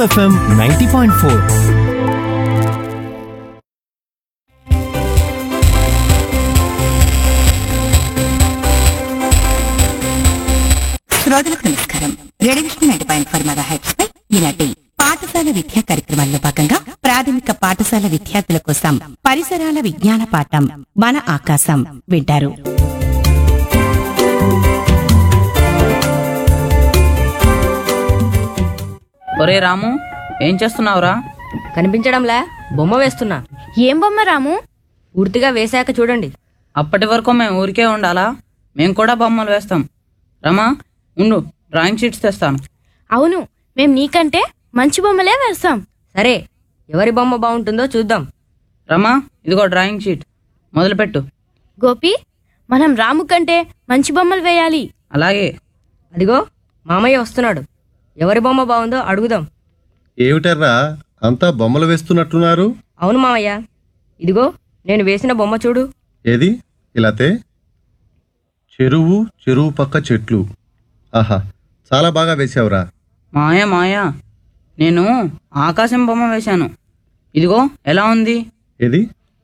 FM ninety point four శ్రోతలకు నమస్కారం రేడియోషన్ nine point four megahertz పై ఈనాటి పాఠశాల విద్యా కార్యక్రమాల్లో భాగంగా ప్రాథమిక పాఠశాల విద్యార్థుల కోసం పరిసరాల విజ్ఞాన పాఠం మన ఆకాశం వింటారు ఒరే రాము ఏం చేస్తున్నావురా కనిపించడంలే బొమ్మ వేస్తున్నా ఏం బొమ్మ రాము పూర్తిగా వేశాక చూడండి అప్పటి వరకు మేము ఊరికే ఉండాలా మేము కూడా బొమ్మలు వేస్తాం రమా ఉండు డ్రాయింగ్ షీట్స్ తెస్తాను అవును మేం నీకంటే మంచి బొమ్మలే వేస్తాం సరే ఎవరి బొమ్మ బాగుంటుందో చూద్దాం రమా ఇదిగో డ్రాయింగ్ షీట్ మొదలుపెట్టు గోపి మనం రాము కంటే మంచి బొమ్మలు వేయాలి అలాగే అదిగో మామయ్య వస్తున్నాడు ఎవరి బొమ్మ బాగుందో అడుగుదాం ఏమిటర్రా అంతా బొమ్మలు వేస్తున్నట్టున్నారు అవును మామయ్య ఇదిగో నేను వేసిన బొమ్మ చూడు ఏది ఇలాతే చెరువు చెరువు పక్క చెట్లు ఆహా చాలా బాగా వేసావురా మాయ మాయ నేను ఆకాశం బొమ్మ వేశాను ఇదిగో ఎలా ఉంది ఏది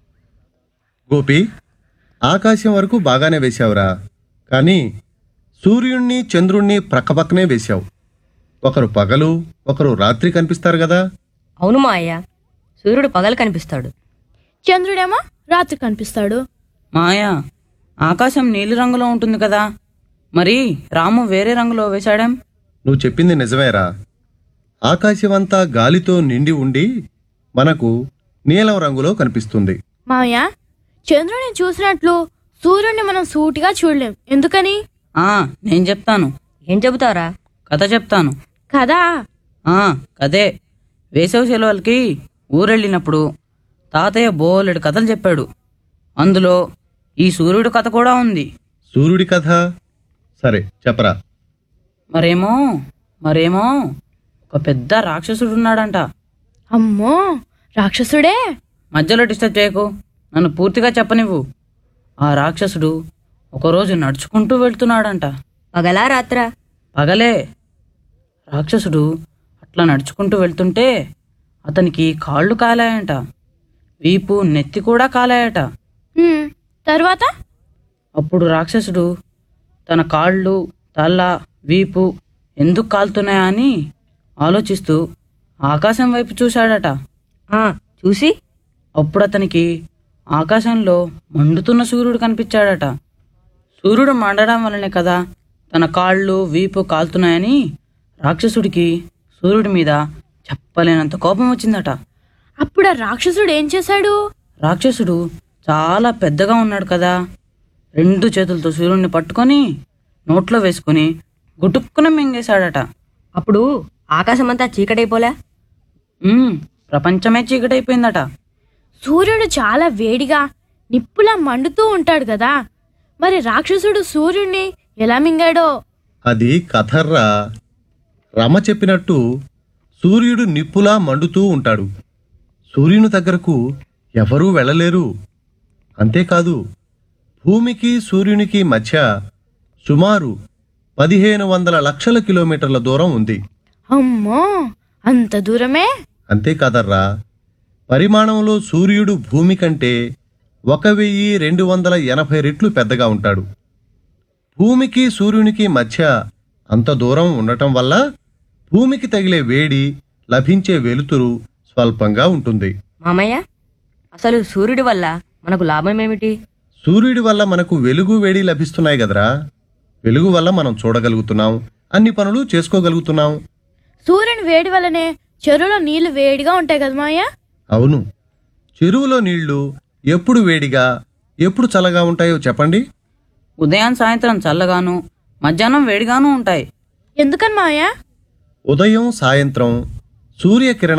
గోపి ఆకాశం వరకు బాగానే వేశావురా కానీ సూర్యుణ్ణి చంద్రుణ్ణి ప్రక్కపక్కనే వేశావు ఒకరు పగలు ఒకరు రాత్రి కనిపిస్తారు కదా అవును మామయ్య సూర్యుడు పగలు కనిపిస్తాడు చంద్రుడేమో రాత్రి కనిపిస్తాడు మాయ ఆకాశం నీలి రంగులో ఉంటుంది కదా మరి రాము వేరే రంగులో వేశాడేం నువ్వు చెప్పింది నిజమేరా ఆకాశమంతా గాలితో నిండి ఉండి మనకు నీలం రంగులో కనిపిస్తుంది మామయ్య చంద్రుడిని చూసినట్లు సూర్యుడిని మనం సూటిగా చూడలేం ఎందుకని ఆ నేను చెప్తాను ఏం చెబుతారా కథ చెప్తాను కదా ఆ కదే వేసవి సెలవులకి ఊరెళ్ళినప్పుడు తాతయ్య బోలెడు కథలు చెప్పాడు అందులో ఈ సూర్యుడు కథ కూడా ఉంది సూర్యుడి కథ సరే చెప్పరా మరేమో మరేమో ఒక పెద్ద రాక్షసుడు ఉన్నాడంట అమ్మో రాక్షసుడే మధ్యలో డిస్టర్బ్ చేయకు నన్ను పూర్తిగా చెప్పనివ్వు ఆ రాక్షసుడు ఒకరోజు నడుచుకుంటూ వెళ్తున్నాడంట పగలా రాత్రా పగలే రాక్షసుడు అట్లా నడుచుకుంటూ వెళ్తుంటే అతనికి కాళ్ళు కాలాయంట వీపు నెత్తి కూడా కాలాయట హ్మ్, తర్వాత అప్పుడు రాక్షసుడు తన కాళ్ళు తల వీపు ఎందుకు కాలుతున్నాయా అని ఆలోచిస్తూ ఆకాశం వైపు చూశాడట ఆ చూసి అప్పుడు అతనికి ఆకాశంలో మండుతున్న సూర్యుడు కనిపించాడట సూర్యుడు మండడం వల్లనే కదా తన కాళ్ళు వీపు కాలుతున్నాయని రాక్షసుడికి సూర్యుడి మీద చెప్పలేనంత కోపం వచ్చిందట అప్పుడు ఆ రాక్షసుడు ఏం చేశాడు రాక్షసుడు చాలా పెద్దగా ఉన్నాడు కదా రెండు చేతులతో సూర్యుడిని పట్టుకొని నోట్లో వేసుకుని గుటుక్కున మింగేశాడట అప్పుడు ఆకాశమంతా చీకటైపోలే ఉమ్, ప్రపంచమే చీకటైపోయిందట సూర్యుడు చాలా వేడిగా నిప్పులా మండుతూ ఉంటాడు కదా మరి రాక్షసుడు సూర్యుడిని ఎలా మింగాడో అది కథర్రా రమ చెప్పినట్టు సూర్యుడు నిప్పులా మండుతూ ఉంటాడు సూర్యుని దగ్గరకు ఎవరూ వెళ్ళలేరు అంతేకాదు భూమికి సూర్యునికి మధ్య సుమారు పదిహేను వందల లక్షల కిలోమీటర్ల దూరం ఉంది అమ్మో అంత దూరమే అంతేకాదర్రా పరిమాణంలో సూర్యుడు భూమి కంటే ఒక వెయ్యి రెండు వందల ఎనభై రెట్లు పెద్దగా ఉంటాడు భూమికి సూర్యునికి మధ్య అంత దూరం ఉండటం వల్ల భూమికి తగిలే వేడి లభించే వెలుతురు స్వల్పంగా ఉంటుంది మామయ్య అసలు సూర్యుడి వల్ల మనకు లాభం ఏమిటి సూర్యుడి వల్ల మనకు వెలుగు వేడి లభిస్తున్నాయి కదరా వెలుగు వల్ల మనం చూడగలుగుతున్నాం అన్ని పనులు చేసుకోగలుగుతున్నాం సూర్యుని వేడి వల్లనే చెరువులో నీళ్లు వేడిగా ఉంటాయి కదా మాయ అవును చెరువులో నీళ్లు ఎప్పుడు వేడిగా ఎప్పుడు చల్లగా ఉంటాయో చెప్పండి ఉదయం సాయంత్రం చల్లగాను మధ్యాహ్నం వేడిగాను ఉంటాయి ఎందుకని మాయ ఉదయం సాయంత్రం సూర్యకిరణ